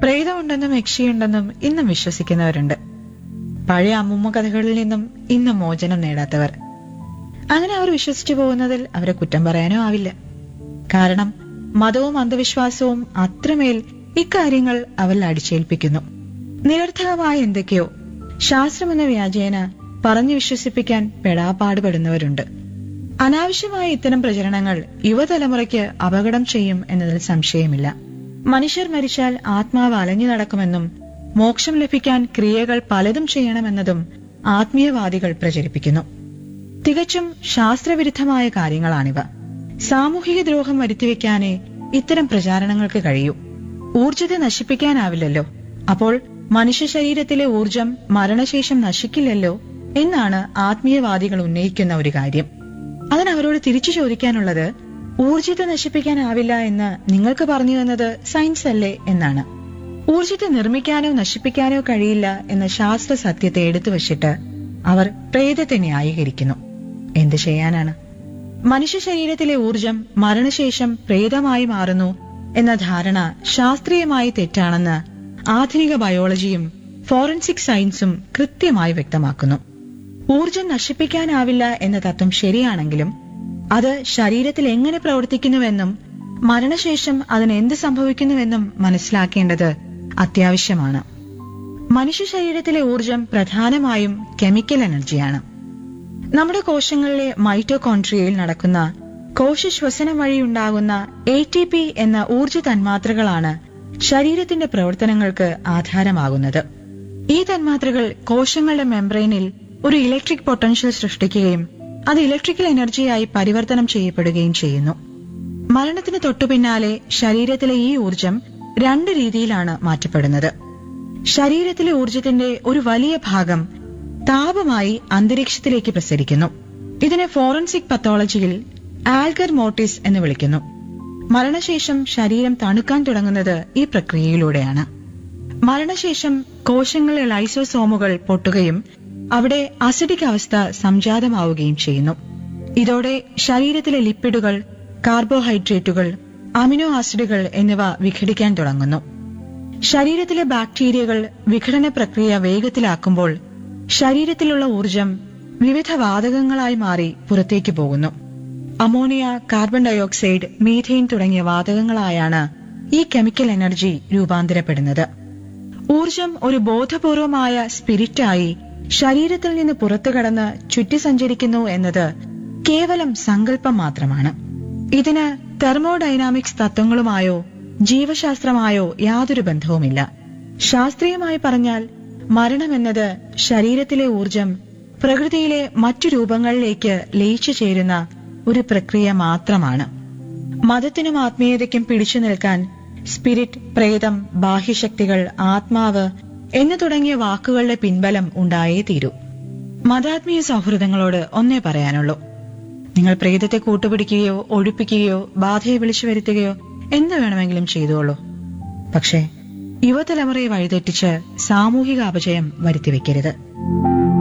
പ്രേതമുണ്ടെന്നും യക്ഷിയുണ്ടെന്നും ഇന്നും വിശ്വസിക്കുന്നവരുണ്ട് പഴയ അമ്മൂമ്മ കഥകളിൽ നിന്നും ഇന്നും മോചനം നേടാത്തവർ അങ്ങനെ അവർ വിശ്വസിച്ചു പോകുന്നതിൽ അവരെ കുറ്റം പറയാനോ ആവില്ല കാരണം മതവും അന്ധവിശ്വാസവും അത്രമേൽ ഇക്കാര്യങ്ങൾ അവരിൽ അടിച്ചേൽപ്പിക്കുന്നു നിരർത്ഥകമായ എന്തൊക്കെയോ ശാസ്ത്രമെന്ന വ്യാജേന പറഞ്ഞു വിശ്വസിപ്പിക്കാൻ പെടാപ്പാടുപെടുന്നവരുണ്ട് അനാവശ്യമായ ഇത്തരം പ്രചരണങ്ങൾ യുവതലമുറയ്ക്ക് അപകടം ചെയ്യും എന്നതിൽ സംശയമില്ല മനുഷ്യർ മരിച്ചാൽ ആത്മാവ് അലഞ്ഞു നടക്കുമെന്നും മോക്ഷം ലഭിക്കാൻ ക്രിയകൾ പലതും ചെയ്യണമെന്നതും ആത്മീയവാദികൾ പ്രചരിപ്പിക്കുന്നു തികച്ചും ശാസ്ത്രവിരുദ്ധമായ കാര്യങ്ങളാണിവ സാമൂഹിക ദ്രോഹം വരുത്തിവെക്കാനേ ഇത്തരം പ്രചാരണങ്ങൾക്ക് കഴിയൂ ഊർജത്തെ നശിപ്പിക്കാനാവില്ലല്ലോ അപ്പോൾ മനുഷ്യ ശരീരത്തിലെ ഊർജം മരണശേഷം നശിക്കില്ലല്ലോ എന്നാണ് ആത്മീയവാദികൾ ഉന്നയിക്കുന്ന ഒരു കാര്യം അതിന് അവരോട് തിരിച്ചു ചോദിക്കാനുള്ളത് ഊർജത്തെ നശിപ്പിക്കാനാവില്ല എന്ന് നിങ്ങൾക്ക് പറഞ്ഞു തന്നത് സയൻസ് അല്ലേ എന്നാണ് ഊർജത്തെ നിർമ്മിക്കാനോ നശിപ്പിക്കാനോ കഴിയില്ല എന്ന ശാസ്ത്ര സത്യത്തെ എടുത്തു വച്ചിട്ട് അവർ പ്രേതത്തെ ന്യായീകരിക്കുന്നു എന്ത് ചെയ്യാനാണ് മനുഷ്യ ശരീരത്തിലെ ഊർജം മരണശേഷം പ്രേതമായി മാറുന്നു എന്ന ധാരണ ശാസ്ത്രീയമായി തെറ്റാണെന്ന് ആധുനിക ബയോളജിയും ഫോറൻസിക് സയൻസും കൃത്യമായി വ്യക്തമാക്കുന്നു ഊർജം നശിപ്പിക്കാനാവില്ല എന്ന തത്വം ശരിയാണെങ്കിലും അത് ശരീരത്തിൽ എങ്ങനെ പ്രവർത്തിക്കുന്നുവെന്നും മരണശേഷം അതിന് എന്ത് സംഭവിക്കുന്നുവെന്നും മനസ്സിലാക്കേണ്ടത് അത്യാവശ്യമാണ് മനുഷ്യ ശരീരത്തിലെ ഊർജം പ്രധാനമായും കെമിക്കൽ എനർജിയാണ് നമ്മുടെ കോശങ്ങളിലെ മൈറ്റോകോൺട്രിയയിൽ നടക്കുന്ന കോശശ്വസനം വഴി ഉണ്ടാകുന്ന എ ടി പി എന്ന ഊർജ തന്മാത്രകളാണ് ശരീരത്തിന്റെ പ്രവർത്തനങ്ങൾക്ക് ആധാരമാകുന്നത് ഈ തന്മാത്രകൾ കോശങ്ങളുടെ മെംബ്രെയിനിൽ ഒരു ഇലക്ട്രിക് പൊട്ടൻഷ്യൽ സൃഷ്ടിക്കുകയും അത് ഇലക്ട്രിക്കൽ എനർജിയായി പരിവർത്തനം ചെയ്യപ്പെടുകയും ചെയ്യുന്നു മരണത്തിന് തൊട്ടുപിന്നാലെ ശരീരത്തിലെ ഈ ഊർജം രണ്ട് രീതിയിലാണ് മാറ്റപ്പെടുന്നത് ശരീരത്തിലെ ഊർജത്തിന്റെ ഒരു വലിയ ഭാഗം താപമായി അന്തരീക്ഷത്തിലേക്ക് പ്രസരിക്കുന്നു ഇതിനെ ഫോറൻസിക് പത്തോളജിയിൽ ആൽഗർ മോർട്ടിസ് എന്ന് വിളിക്കുന്നു മരണശേഷം ശരീരം തണുക്കാൻ തുടങ്ങുന്നത് ഈ പ്രക്രിയയിലൂടെയാണ് മരണശേഷം കോശങ്ങളിലെ ലൈസോസോമുകൾ പൊട്ടുകയും അവിടെ അസിഡിക് അവസ്ഥ സംജാതമാവുകയും ചെയ്യുന്നു ഇതോടെ ശരീരത്തിലെ ലിപ്പിഡുകൾ കാർബോഹൈഡ്രേറ്റുകൾ അമിനോ ആസിഡുകൾ എന്നിവ വിഘടിക്കാൻ തുടങ്ങുന്നു ശരീരത്തിലെ ബാക്ടീരിയകൾ വിഘടന പ്രക്രിയ വേഗത്തിലാക്കുമ്പോൾ ശരീരത്തിലുള്ള ഊർജം വിവിധ വാതകങ്ങളായി മാറി പുറത്തേക്ക് പോകുന്നു അമോണിയ കാർബൺ ഡയോക്സൈഡ് മീഥെയിൻ തുടങ്ങിയ വാതകങ്ങളായാണ് ഈ കെമിക്കൽ എനർജി രൂപാന്തരപ്പെടുന്നത് ഊർജം ഒരു ബോധപൂർവമായ സ്പിരിറ്റായി ശരീരത്തിൽ നിന്ന് പുറത്തു കടന്ന് ചുറ്റി സഞ്ചരിക്കുന്നു എന്നത് കേവലം സങ്കല്പം മാത്രമാണ് ഇതിന് തെർമോഡൈനാമിക്സ് തത്വങ്ങളുമായോ ജീവശാസ്ത്രമായോ യാതൊരു ബന്ധവുമില്ല ശാസ്ത്രീയമായി പറഞ്ഞാൽ മരണമെന്നത് ശരീരത്തിലെ ഊർജം പ്രകൃതിയിലെ മറ്റു രൂപങ്ങളിലേക്ക് ലയിച്ചു ചേരുന്ന ഒരു പ്രക്രിയ മാത്രമാണ് മതത്തിനും ആത്മീയതയ്ക്കും പിടിച്ചു നിൽക്കാൻ സ്പിരിറ്റ് പ്രേതം ബാഹ്യശക്തികൾ ആത്മാവ് എന്നു തുടങ്ങിയ വാക്കുകളുടെ പിൻബലം ഉണ്ടായേ തീരൂ മതാത്മീയ സൗഹൃദങ്ങളോട് ഒന്നേ പറയാനുള്ളൂ നിങ്ങൾ പ്രേതത്തെ കൂട്ടുപിടിക്കുകയോ ഒഴിപ്പിക്കുകയോ ബാധയെ വിളിച്ചു വരുത്തുകയോ എന്ത് വേണമെങ്കിലും ചെയ്തോളൂ പക്ഷേ യുവതലമുറയെ വഴിതെറ്റിച്ച് സാമൂഹിക അപജയം വരുത്തിവെക്കരുത്